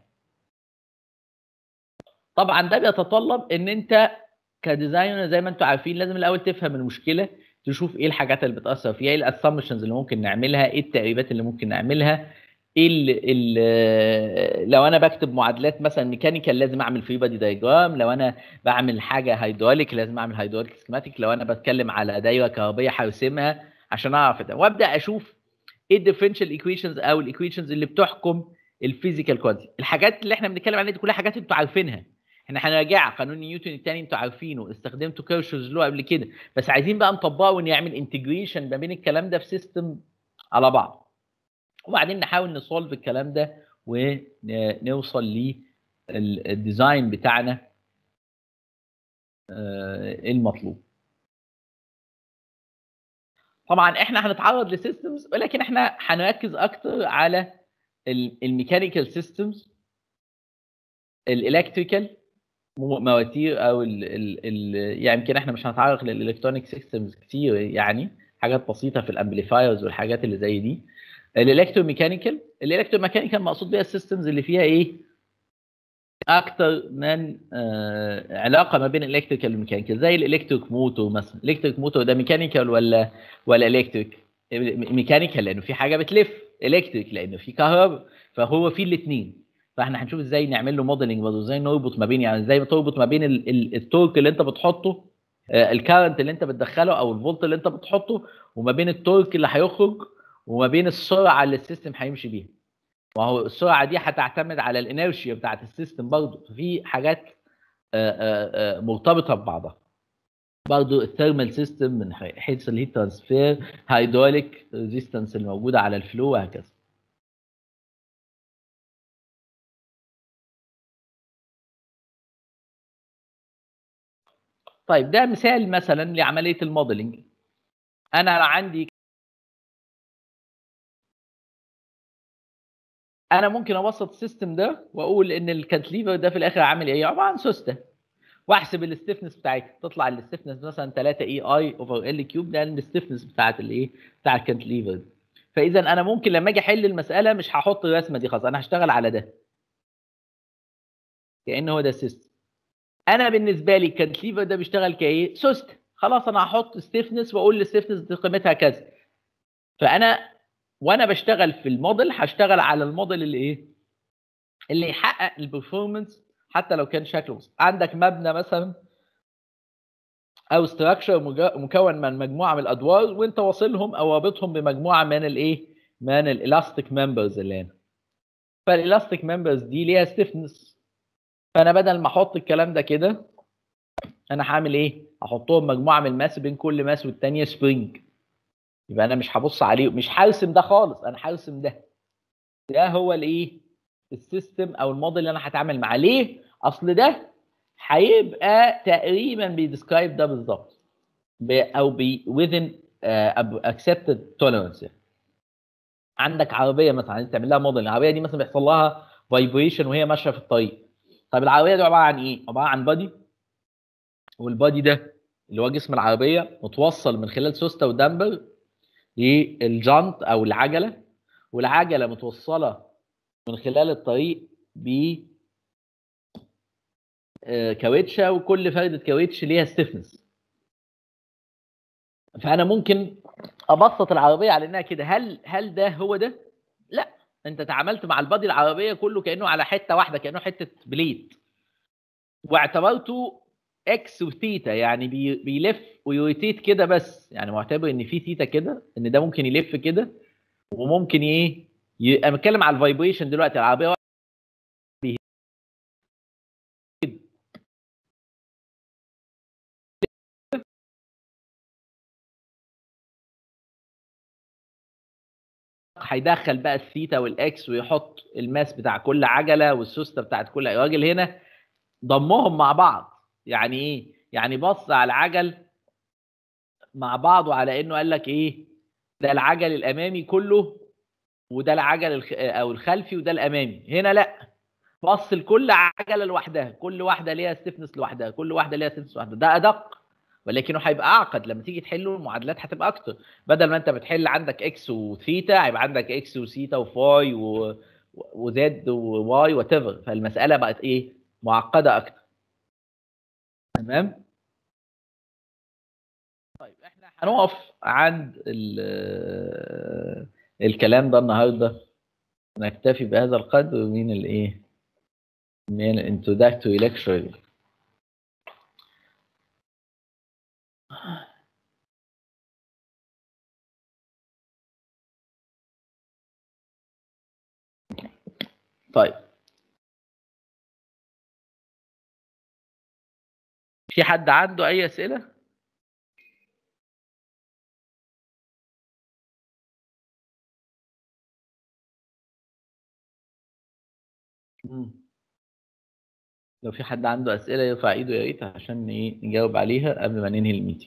طبعا ده بيتطلب ان انت كديزاينر زي ما انتم عارفين لازم الاول تفهم المشكله تشوف ايه الحاجات اللي بتاثر فيها ايه الاسامبشنز اللي ممكن نعملها ايه التقريبات اللي ممكن نعملها ايه ال ال لو انا بكتب معادلات مثلا ميكانيكال لازم اعمل فري بادي دايجرام لو انا بعمل حاجه هيدروليك لازم اعمل هيدروليك سكيماتيك لو انا بتكلم على دايره كهربيه هرسمها عشان اعرف ده وابدا اشوف ايه الديفرنشال ايكويشنز او الايكويشنز اللي بتحكم الفيزيكال كوانتيتي الحاجات اللي احنا بنتكلم عليها دي كلها حاجات انتوا عارفينها احنا هنراجعها قانون نيوتن الثاني انتوا عارفينه استخدمتوا كيرشوز لو قبل كده بس عايزين بقى نطبقه ونعمل انتجريشن ما بين الكلام ده في سيستم على بعض وبعدين نحاول نسولف الكلام ده ونوصل للديزاين بتاعنا المطلوب طبعا احنا هنتعرض لسيستمز ولكن احنا هنركز اكتر على الميكانيكال سيستمز الالكتريكال مواتير او ال ال ال يعني يمكن احنا مش هنتعرض للالكترونيك سيستمز كتير يعني حاجات بسيطه في الامبليفايرز والحاجات اللي زي دي الالكتروميكانيكال الالكتروميكانيكال مقصود بيها السيستمز اللي فيها ايه اكتر من آه علاقه ما بين الالكتريكال والميكانيكال زي الالكتريك موتور مثلا الالكتريك موتور ده ميكانيكال ولا ولا الكتريك ميكانيكال لانه في حاجه بتلف الكتريك لانه في كهرباء فهو في الاثنين فاحنا هنشوف ازاي نعمل له موديلنج برضه ازاي نربط ما بين يعني ازاي تربط ما بين ال ال التورك اللي انت بتحطه آه الكارنت اللي انت بتدخله او الفولت اللي انت بتحطه وما بين التورك اللي هيخرج وما بين السرعه اللي السيستم هيمشي بيها وهو السرعه دي هتعتمد على الانرشيا بتاعت السيستم برضه ففي حاجات آآ آآ مرتبطه ببعضها برضه الثيرمال سيستم من حيث الهيت ترانسفير هيدروليك ريزيستنس الموجوده على الفلو وهكذا طيب ده مثال مثلا لعمليه الموديلنج انا عندي انا ممكن ابسط السيستم ده واقول ان الكانتليفر ده في الاخر عامل ايه عباره عن سوسته واحسب الستيفنس بتاعتها تطلع الستيفنس مثلا 3 اي اي اوفر ال كيوب ده الستيفنس بتاعت الايه بتاع الكانتليفر فاذا انا ممكن لما اجي احل المساله مش هحط الرسمه دي خلاص انا هشتغل على ده كان هو ده السيستم انا بالنسبه لي الكانتليفر ده بيشتغل كايه سوست خلاص انا هحط ستيفنس واقول الستيفنس دي قيمتها كذا فانا وانا بشتغل في الموديل هشتغل على الموديل اللي ايه اللي يحقق البرفورمانس حتى لو كان شكله بسيط عندك مبنى مثلا او ستراكشر مكون من مجموعه من الادوار وانت واصلهم او رابطهم بمجموعه من الايه من الالاستيك ممبرز اللي هنا فالالاستيك ممبرز دي ليها ستيفنس فانا بدل ما احط الكلام ده كده انا هعمل ايه احطهم مجموعه من الماس بين كل ماس والتانيه سبرينج يبقى انا مش هبص عليه مش هرسم ده خالص انا هرسم ده ده هو الايه السيستم او الموديل اللي انا هتعامل معاه ليه اصل ده هيبقى تقريبا بيديسكرايب ده بالظبط او بي within uh, accepted tolerance عندك عربيه مثلا عايز تعمل لها موديل العربيه دي مثلا بيحصل لها فايبريشن وهي ماشيه في الطريق طب العربيه دي عباره عن ايه عباره عن بادي والبادي ده اللي هو جسم العربيه متوصل من خلال سوسته ودمبر للجانت او العجله والعجله متوصله من خلال الطريق ب كاوتشه وكل فرده كاوتش ليها ستيفنس فانا ممكن ابسط العربيه على انها كده هل هل ده هو ده لا انت تعاملت مع البادي العربيه كله كانه على حته واحده كانه حته بليد واعتبرته اكس وثيتا يعني بي بيلف ويروتيت كده بس يعني معتبر ان في ثيتا كده ان ده ممكن يلف كده وممكن ايه ي... انا بتكلم على الفايبريشن دلوقتي العربيه هيدخل بقى الثيتا والاكس ويحط الماس بتاع كل عجله والسوسته بتاعت كل راجل هنا ضمهم مع بعض يعني ايه يعني بص على العجل مع بعض وعلى انه قال لك ايه ده العجل الامامي كله وده العجل الخ... او الخلفي وده الامامي هنا لا بص لكل عجله لوحدها كل واحده ليها ستيفنس لوحدها كل واحده ليها ستيفنس لوحدها ده ادق ولكنه هيبقى اعقد لما تيجي تحله المعادلات هتبقى اكتر بدل ما انت بتحل عندك اكس وثيتا هيبقى عندك اكس وثيتا وفاي و... وزد وواي وات فالمساله بقت ايه معقده اكتر تمام طيب احنا هنقف عند الكلام ده النهارده نكتفي بهذا القدر من الايه من الانتروداكتوري lecture طيب في حد عنده اي اسئله مم. لو في حد عنده اسئله يرفع ايده يا ريت عشان ايه نجاوب عليها قبل ما ننهي الميتنج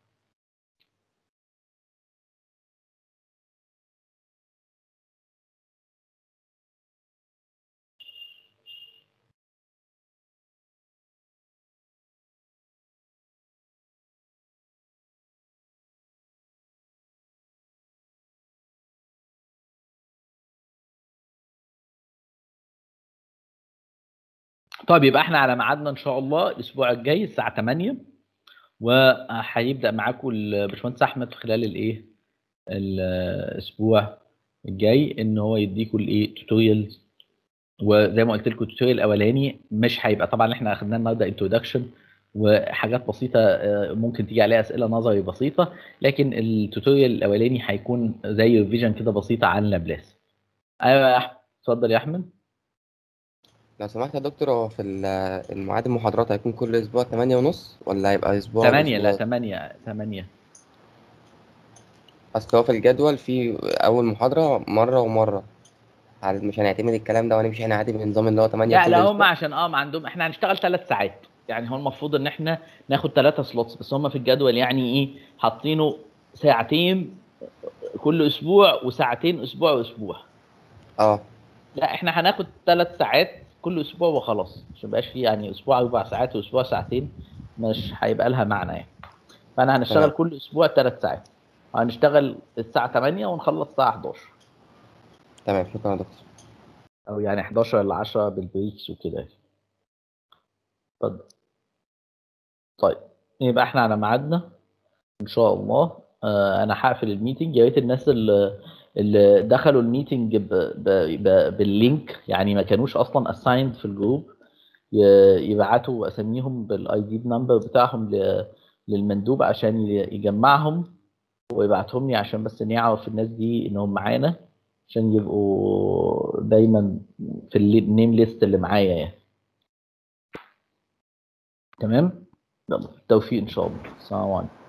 طيب يبقى احنا على ميعادنا ان شاء الله الاسبوع الجاي الساعه 8 وهيبدا معاكم الباشمهندس احمد خلال الايه الاسبوع الجاي ان هو يديكم الايه توتوريال وزي ما قلت لكم التوتوريال الاولاني مش هيبقى طبعا احنا اخدناه النهارده انتروداكشن وحاجات بسيطه ممكن تيجي عليها اسئله نظري بسيطه لكن التوتوريال الاولاني هيكون زي ريفيجن كده بسيطه عن لابلاس ايوه يا احمد اتفضل يا احمد لو سمحت يا دكتور هو في الميعاد المحاضرات هيكون كل اسبوع 8 ونص ولا هيبقى اسبوع 8 لا 8 8 اصل هو في الجدول في اول محاضرة مرة ومرة هل مش هنعتمد الكلام ده ونمشي احنا عادي بالنظام اللي هو 8 لا كل لا هم اسبوع عشان اه ما عندهم احنا هنشتغل ثلاث ساعات يعني هو المفروض ان احنا ناخد ثلاثة سلوتس بس هم في الجدول يعني ايه حاطينه ساعتين كل اسبوع وساعتين اسبوع واسبوع اه لا احنا هناخد ثلاث ساعات كل اسبوع وخلاص مش هيبقاش فيه يعني اسبوع اربع ساعات واسبوع ساعتين مش هيبقى لها معنى يعني فانا هنشتغل تمام كل اسبوع ثلاث ساعات هنشتغل الساعه 8 ونخلص الساعه 11 تمام شكرا يا دكتور او يعني 11 ل 10 بالبريكس وكده اتفضل طيب يبقى احنا على ميعادنا ان شاء الله آه انا هقفل الميتنج يا ريت الناس اللي اللي دخلوا الميتنج ب... ب... ب... باللينك يعني ما كانوش اصلا اسايند في الجروب ي- يبعتوا اساميهم بالاي دي نمبر بتاعهم ل... للمندوب عشان ي- يجمعهم ويبعتهم لي عشان بس نعرف الناس دي انهم معانا عشان يبقوا دايما في النيم ليست اللي معايا يعني تمام يلا بالتوفيق ان شاء الله السلام عليكم